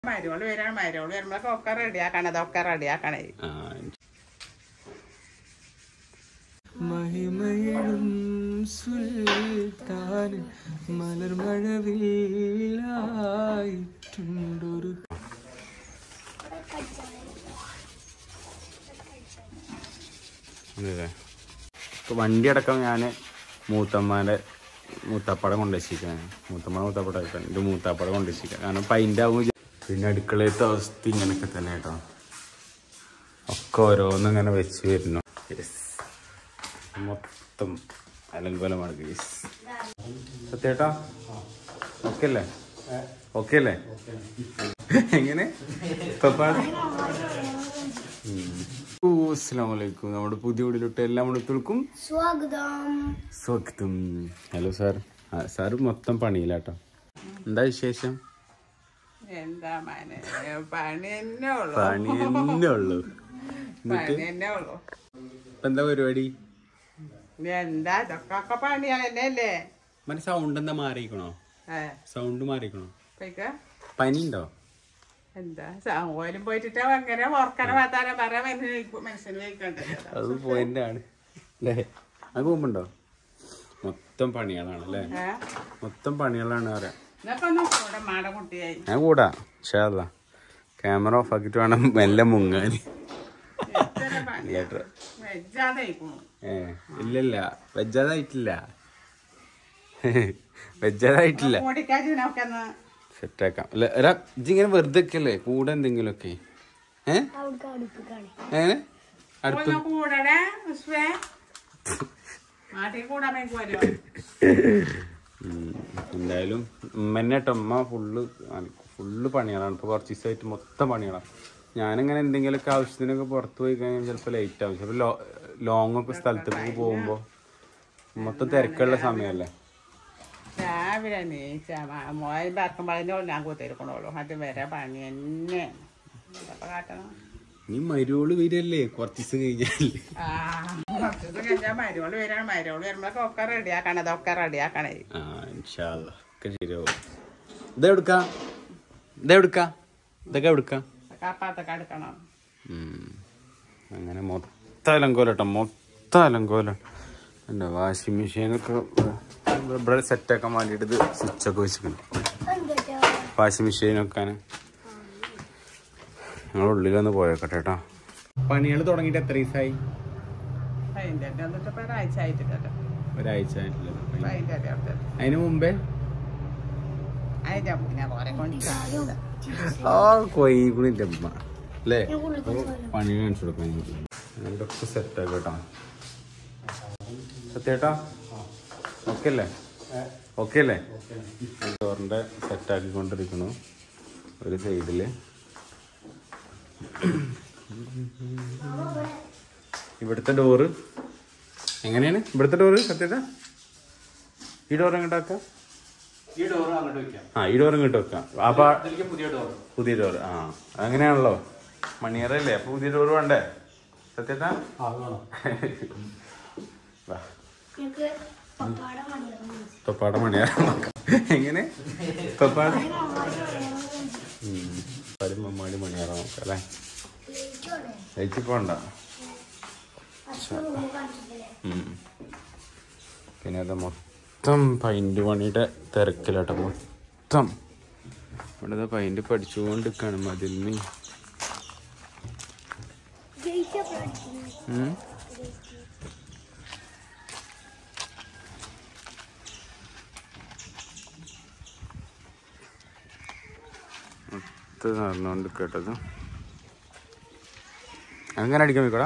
മരുമോള് വരാണ് മരുമോള് വരുമ്പോഴൊക്കെ ഒക്കെ റെഡിയാക്കണം അതൊക്കെ റെഡിയാക്കണേ ആ മഹിമയിലും സുൽത്താൻ മലർമഴവില്ലായിട്ടുണ്ടൊരു അതെ ഇപ്പൊ വണ്ടി അടക്കം ഞാൻ മൂത്തമ്മാൻ്റെ മൂത്താപ്പടം കൊണ്ടുവച്ചിരിക്കാണ് മൂത്തമ്മ മൂത്താപ്പട എൻ്റെ മൂത്താപ്പട കൊണ്ടുവച്ചിരിക്കുക കാരണം പൈൻ്റെ ആവും വിചാ- പിന്നെ അടുക്കളയത്തെ അവസ്ഥ ഇങ്ങനെയൊക്കെ തന്നെ കേട്ടോ ഒക്കെ ഓരോന്നും ഇങ്ങനെ വെച്ച് വരുന്നു Yes. മൊത്തം അലങ്കോലമാണ് ഗീസ് സത്യേട്ടാ ഓക്കെ അല്ലേ ഓക്കെ അല്ലേ എങ്ങനെ പപ്പാട് അസ്സാമലൈക്കും നമ്മുടെ പുതിയ വീടിലോട്ട് എല്ലാം കൊടുത്തുൾക്കും സ്വാഗതം സ്വാഗതം ഹലോ സാർ ആ സാർ മൊത്തം പണിയിലാട്ടോ എന്താ വിശേഷം എന്താ മനെ പണി തന്നെ ഉള്ളു പണി തന്നെ ഉള്ളു പണി തന്നെ ഉള്ളു ഇപ്പൊ എന്താ പരിപാടി എന്താ ഇതൊക്കെ ഒക്കെ പണിയാണ് തന്നെ അല്ലേ മറ്റേ സൗണ്ട് എന്താ മാറിയിക്കണോ ഏ സൗണ്ട് മാറിയിക്കണോ പോയിക്ക പനി ഉണ്ടോ എന്താ സാമൂഹ്യം പോയിട്ട് അങ്ങനെ ഓർക്കണ വാർത്താനം പറയാൻ മനുഷ്യന് മനുഷ്യന് വയ്ക്കണ്ടേ അത് പോയിന്റ് ആണ് അല്ലേ അത് പോകുമ്പുണ്ടോ മൊത്തം പണികളാണ് അല്ലേ ഏ മൊത്തം പണികളാണ് പറയാം ഇതൊക്കെ ഒന്ന് കൂടെ മാട കുട്ടിയായി ഞാൻ കൂടാ പക്ഷേ അതാ ക്യാമറ ഓഫ് ആക്കിയിട്ട് വേണം മെല്ലെ മുങ്ങാൻ ഇത്ര പണി ലേറ്റർ വെജാതായിക്കണു ഏ ഇല്ലില്ല വെജാതായിട്ടില്ല വെജാതായിട്ടില്ല ഓടിക്കാജിനൊക്കെ ഒന്ന് സെറ്റാക്കാം അല്ല എടാ ഇജ്ജിങ്ങനെ വെറുതെ ഒക്കെയല്ലേ കൂടെ എന്തെങ്കിലുമൊക്കെ ഏ അവിടുത്തെ അടുപ്പിക്കാണ് എങ്ങനെ അടുപ്പ് ഒന്ന് കൂടണേ വിശ്വേ നാട്ടിൽ കൂടാൻ വേണ്ടി വരുമോ ഉം. എന്തായാലും ഉമ്മന്നെട്ടോ ഉമ്മ ഫുള്ള് ഫുള്ള് പണികളാണ് ഇപ്പോൾ കുറച്ച് ദിവസമായിട്ട് മൊത്തം പണികളാണ് ഞാനിങ്ങനെ എന്തെങ്കിലുമൊക്കെ ആവശ്യത്തിനൊക്കെ പുറത്ത് പോയി കഴിഞ്ഞാൽ ചിലപ്പോൾ ലേറ്റ് ആവും ചിലപ്പോൾ ലോ ലോങ് ഒക്കെ സ്ഥലത്തേക്ക് പോകുമ്പോൾ മൊത്തം തിരക്കുള്ള സമയമല്ലേ രാവിലെ നീച്ച മോൻ പറക്കുമ്പോഴേ ഞാൻ കൂത്തിരിക്കണുള്ളൂ അത് വരെ പണി തന്നെ അപ്പൊ കാട്ടണം നീ മരുവോള് വരല്ലേ കുറച്ച് ദിവസം കഴിഞ്ഞാൽ ആ കുറച്ച് ദിവസം കഴിഞ്ഞാൽ മരുമോള് വരാണ് മരുമോള് വരുമ്പോഴൊക്കെ ഒക്കെ റെഡിയാക്കണം അതൊക്കെ റെഡിയാക്കണേ ആ ഇൻഷാല്ല ഒക്കെ ശരിയാവും ഇതെടുക്ക ഇതെടുക്ക ഇതൊക്കെ എടുക്ക കപ്പാത്തൊക്കെ എടുക്കണം അങ്ങനെ മൊത്തം അലങ്കോലം കേട്ടോ മൊത്തം അലങ്കോലം എൻ്റെ വാഷിംഗ് മെഷീനൊക്കെ ഇവിടെ സെറ്റാക്കാൻ വേണ്ടിയിട്ട് ഇത് സ്വിച്ചൊക്കെ വെച്ചിട്ടുണ്ട് എന്താ വാഷിംഗ് മെഷീനൊക്കെ ഞങ്ങൾ ഉള്ളിലൊന്ന് പോയേക്കട്ടെ കേട്ടോ പണികൾ തുടങ്ങിയിട്ട് എത്ര ദിവസമായി അതിൻ്റെ എന്നിട്ട് ഇപ്പൊ ഒരാഴ്ച ആയിട്ടില്ലല്ലോ ഒരാഴ്ച ആയിട്ടില്ല അപ്പൊ അതിൻ്റെ അടുത്ത് അതിന് മുമ്പേ അതിന്റെ മുന്നേ കുറെ കൊണ്ട് ആ കൊയ്ക്കുണിൻ്റെ അമ്മ അല്ലേ പണി കാണിച്ചു കൊടുക്കാൻ ഇതൊക്കെ സെറ്റാക്കി കേട്ടോ സത്യേട്ടാ ഓക്കെ അല്ലേ ഓക്കെ അല്ലേ ഡോറിൻ്റെ സെറ്റാക്കിക്കൊണ്ടിരിക്കണു ഒരു സൈഡിൽ ഇവിടുത്തെ ഡോറ് എങ്ങനെയാണ് ഇവിടുത്തെ ഡോറ് സത്യേട്ടാ ഈ ഡോർ എങ്ങോട്ടാക്കാം ഈ ഡോറ് അങ്ങോട്ട് വെക്കാം ആ ഈ ഡോർ ഇങ്ങോട്ട് വെക്കാം അപ്പൊ ഇതിലേക്ക് പുതിയ ഡോർ പുതിയ ഡോർ ആ അങ്ങനെയാണല്ലോ മണിയറല്ലേ അപ്പൊ പുതിയ ഡോർ വേണ്ടേ സത്യത്താ ആ അത് വേണം വാ ഞങ്ങൾക്ക് പപ്പാടെ മണിയാണ് തൊപ്പാട മണിയറ നോക്കാം എങ്ങനെ തൊപ്പാട മമ്മാടി മണിയറ നോക്കാം അല്ലേ കഴിച്ചു പോണ്ട ഉം. പിന്നെ അത് മൊത്തം പൈൻറ് പണിയുടെ തിരക്കിലാട്ടോ മൊത്തം ഇവിടെ പൈൻറ് പഠിച്ചുകൊണ്ടിരിക്കുകയാണ് മതിൽമി ഉം. മൊത്തം നടന്നുകൊണ്ട് കേട്ടത് അങ്ങനെ അടിക്കാൻ പോയിക്കോടാ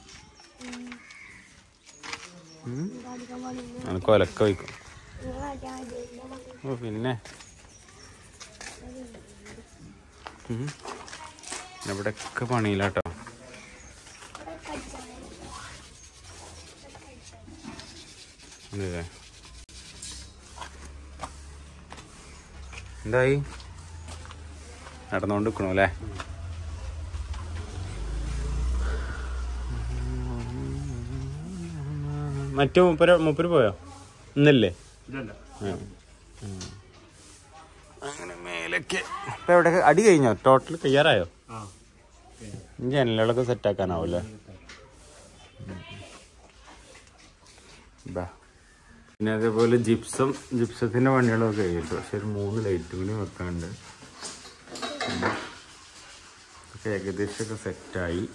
എനിക്ക് ഒലക്ക വയ്ക്കും ഓ പിന്നെ ഉം. ഇവിടെയൊക്കെ പണിയിലാട്ടോ അതെ എന്തായി നടന്നുകൊണ്ട് നിൽക്കണു അല്ലേ മറ്റു മുപ്പര് മുപ്പര് പോയോ ഇന്നല്ലേ ഇതല്ല ആ. ഉം. അങ്ങനെ മേലെ അടുക്കളയിലൊക്കെ ഇപ്പൊ എവിടെ അടി കഴിഞ്ഞോ ടോട്ടൽ തയ്യാറായോ ആ ഇനി ജനലുകളൊക്കെ സെറ്റ് ആക്കാനാവൂല്ലേ ബാ. പിന്നെ അതേപോലെ ജിപ്സം ജിപ്സത്തിന്റെ പണികളൊക്കെ കഴിഞ്ഞിട്ട് പക്ഷെ ഒരു മൂന്ന് ലൈറ്റ് കൂടി വെക്കാണ്ട് പിന്നെ ഒക്കെ ഏകദേശമൊക്കെ സെറ്റായി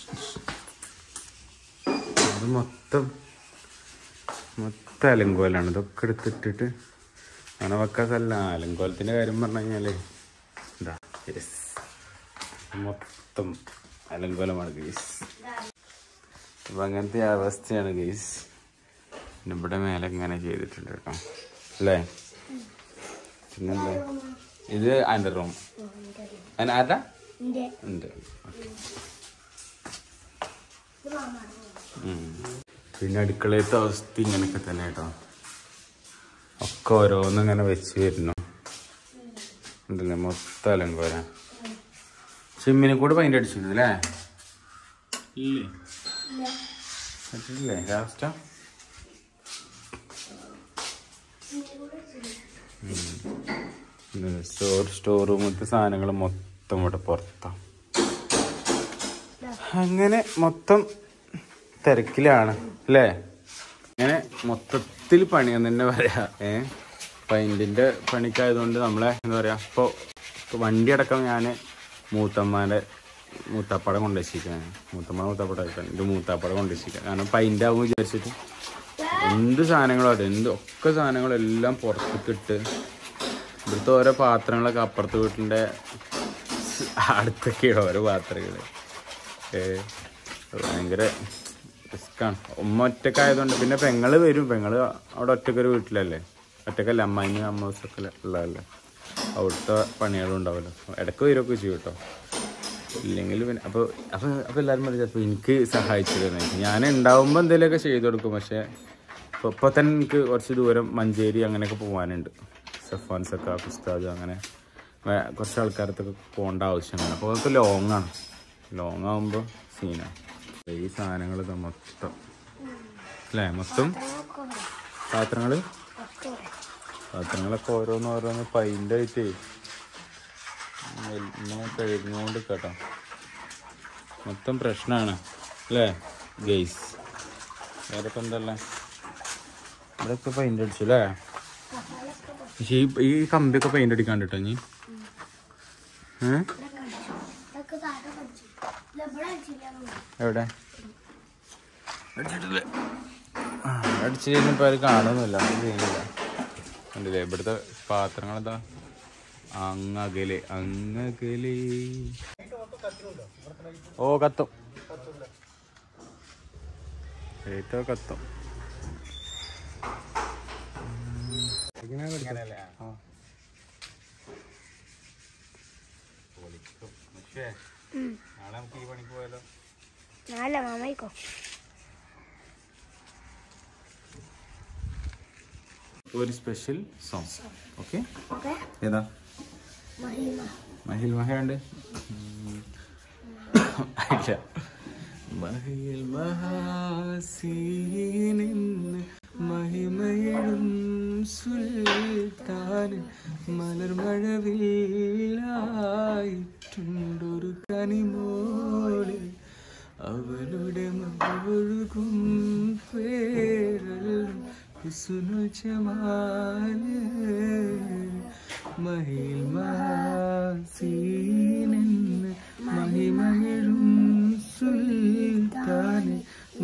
ഇത് മൊത്തം മൊത്തം അലങ്കോലാണ് ഇതൊക്കെ എടുത്തിട്ടിട്ട് അങ്ങനെ വെക്കാൻ സ്ഥലം അലങ്കോലത്തിന്റെ കാര്യം പറഞ്ഞു കഴിഞ്ഞാല് ഇതാ യെസ് മൊത്തം അലങ്കോലമാണ് ഗൈസ് അപ്പൊ അങ്ങനത്തെ അവസ്ഥയാണ് ഗൈസ് പിന്നെ ഇവിടെ മേലെ ഇങ്ങനെ ചെയ്തിട്ടുണ്ട് കേട്ടോ അല്ലേ പിന്നെന്താ ഇത് അതിൻ്റെ റൂം അതിന് ആരാ എന്റെ ഉണ്ട് ഉം. പിന്നെ അടുക്കളയത്തെ അവസ്ഥ ഇങ്ങനെയൊക്കെ തന്നെ കേട്ടോ ഒക്കെ ഓരോന്നും ഇങ്ങനെ വെച്ച് വരുന്നു ഉണ്ടല്ലേ മൊത്തം അലങ്കോല ചിമ്മിനെ കൂടെ പൈൻ്റ് അടിച്ചിരുന്നു അല്ലേ ഇല്ലേ പറ്റില്ലേ ലാസ്റ്റാ സ്റ്റോർ സ്റ്റോർ റൂമത്തെ സാധനങ്ങൾ മൊത്തം ഇവിടെ പുറത്താണ് അങ്ങനെ മൊത്തം തിരക്കിലാണ് അല്ലേ അങ്ങനെ മൊത്തത്തിൽ പണിയെന്ന് തന്നെ പറയാ ഏ പൈൻറ്റിൻ്റെ പണിക്കായതുകൊണ്ട് നമ്മളെ എന്താ പറയാ ഇപ്പോൾ വണ്ടി അടക്കം ഞാൻ മൂത്തമ്മാൻ്റെ മൂത്താപ്പടം കൊണ്ടുവച്ചിരിക്കുകയാണ് മൂത്തമ്മ മൂത്താപ്പടം എൻ്റെ മൂത്താപ്പടം കൊണ്ടുവച്ചിരിക്കുക കാരണം പൈൻ്റ് ആവും വിചാരിച്ചിട്ട് എന്ത് സാധനങ്ങളും അതെ എന്ത് ഒക്കെ സാധനങ്ങളും എല്ലാം പുറത്തേക്കിട്ട് ഇവിടുത്തെ ഓരോ പാത്രങ്ങളൊക്കെ അപ്പുറത്തെ വീട്ടിൻ്റെ അടുത്തൊക്കെയാണ് ഓരോ പാത്രങ്ങൾ ഭയങ്കര റിസ്ക്കാണ് ഉമ്മ ഒറ്റക്കായതുകൊണ്ട് പിന്നെ പെങ്ങള് വരും പെങ്ങള് അവിടെ ഒറ്റക്കൊരു വീട്ടിലല്ലേ ഒറ്റക്കല്ല അമ്മായിന് അമ്മൂസൊക്കെ ഉള്ളതല്ലേ അവിടുത്തെ പണികളും ഉണ്ടാവുമല്ലോ ഇടയ്ക്ക് വരുമൊക്കെ ചെയ്യും കേട്ടോ ഇല്ലെങ്കിൽ പിന്നെ അപ്പോൾ അപ്പോൾ അപ്പോൾ എല്ലാവരും പറയും ചിലപ്പോൾ എനിക്ക് സഹായിച്ചു തന്നെ ഞാൻ ഉണ്ടാവുമ്പോൾ എന്തെങ്കിലുമൊക്കെ ചെയ്തു കൊടുക്കും പക്ഷേ ഇപ്പോൾ ഇപ്പോൾ തന്നെ എനിക്ക് കുറച്ച് ദൂരം മഞ്ചേരി അങ്ങനെയൊക്കെ പോകാനുണ്ട് സഫാൻ സക്ക ഉസ്താദ് അങ്ങനെ വേ- കുറച്ച് ആൾക്കാരത്തൊക്കെ പോകേണ്ട ആവശ്യമാണ് അപ്പോൾ അതൊക്കെ ലോങ്ങാണ് ലോങ് ആകുമ്പോൾ സീനാണ് ഈ സാധനങ്ങൾ ഇത് മൊത്തം അല്ലേ മൊത്തം പാത്രങ്ങൾ പാത്രങ്ങളൊക്കെ ഓരോന്ന് ഓരോന്ന് പൈൻ്റ് ആയിട്ടേ ഇങ്ങനെ കഴുകുന്നോണ്ട് കേട്ടോ മൊത്തം പ്രശ്നമാണ് അല്ലേ ഗെയ്സ് വേറെ ഇപ്പം എന്തല്ലേ ഇവിടെയൊക്കെ പെയിന്റ് അടിച്ചു അല്ലേ പക്ഷേ ഈ ഈ കമ്പിയൊക്കെ പെയിന്റ് അടിക്കാണ്ട് കേട്ടോ നീ ഏ ഇതൊക്കെ താഴെ പഠിച്ചു ഇവിടെ അടിച്ചില്ല എവിടെ അടിച്ചിട്ടില്ലേ അടിച്ചു കഴിഞ്ഞപ്പോൾ അത് കാണുന്നില്ല അത് ചെയ്യുന്നില്ല കണ്ടില്ലേ ഇവിടുത്തെ പാത്രങ്ങളെന്താ അങ്ങകലെ അങ്ങകലെ ഓ കത്തും ഏറ്റവും കത്തും ആ. പക്ഷേ നാളെ നമുക്ക് ഈ പണിക്ക് പോയാലോ നാളെ മാമയ്ക്കോ ഒരു സ്പെഷ്യൽ സോങ് ഓക്കെ ഓക്കെ ഏതാ മഹിമ മഹിൽ മഹയുണ്ട് ഇല്ല മഹിൽ മഹാസീനിന്ന് മഹിമയിടും സുൽത്താൻ മലർമഴവില്ലായിട്ടുണ്ടൊരു കനിമോള് അവളുടെ മഴൊഴുകും പേരൽ കുസുനു ചമാല് മഹിൽ മാസീനെന്ന് മഹിമകളും സുൽത്താന്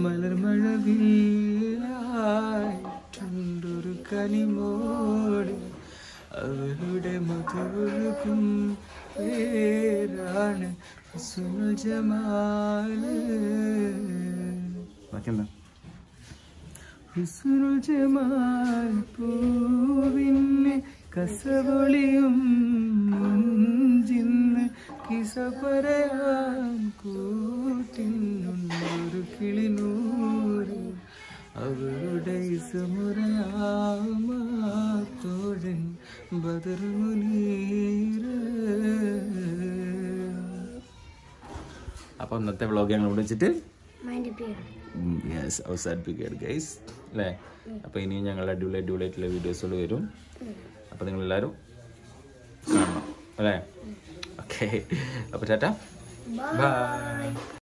മലർമഴവില്ലായിട്ടുണ്ടൊരു കനിമോട് അവളുടെ മധുരക്കും പേരാണ് ഹുസ്നുൽ ജമാല് ബാക്കിയെന്താ ഹുസ്നുൽ ജമാൽ പൂവിന്നെ കസവൊളിയും മുഞ്ചിന്ന് കിസ പറയാൻ കൂട്ടിനുണ്ടൊരു കിളിനൂറ് അവളുടെ ഇസമുറയാമാത്തോഴൻ ബദർ മുനീര് അപ്പൊ ഇന്നത്തെ വ്ളോഗ് ഞങ്ങൾ വിളിച്ചിട്ട് മൈൻഡ് പേര് യെസ് അവസാനിപ്പിക്കുകയാണ് ഗൈസ് അല്ലേ അപ്പോൾ ഇനിയും ഞങ്ങൾ അടിപൊളി അടിപൊളിയായിട്ടുള്ള വീഡിയോസുകൾ വരും അപ്പോൾ നിങ്ങളെല്ലാവരും കാണണം അല്ലേ ഓക്കെ അപ്പൊ ചേട്ടാ Bye. ബൈ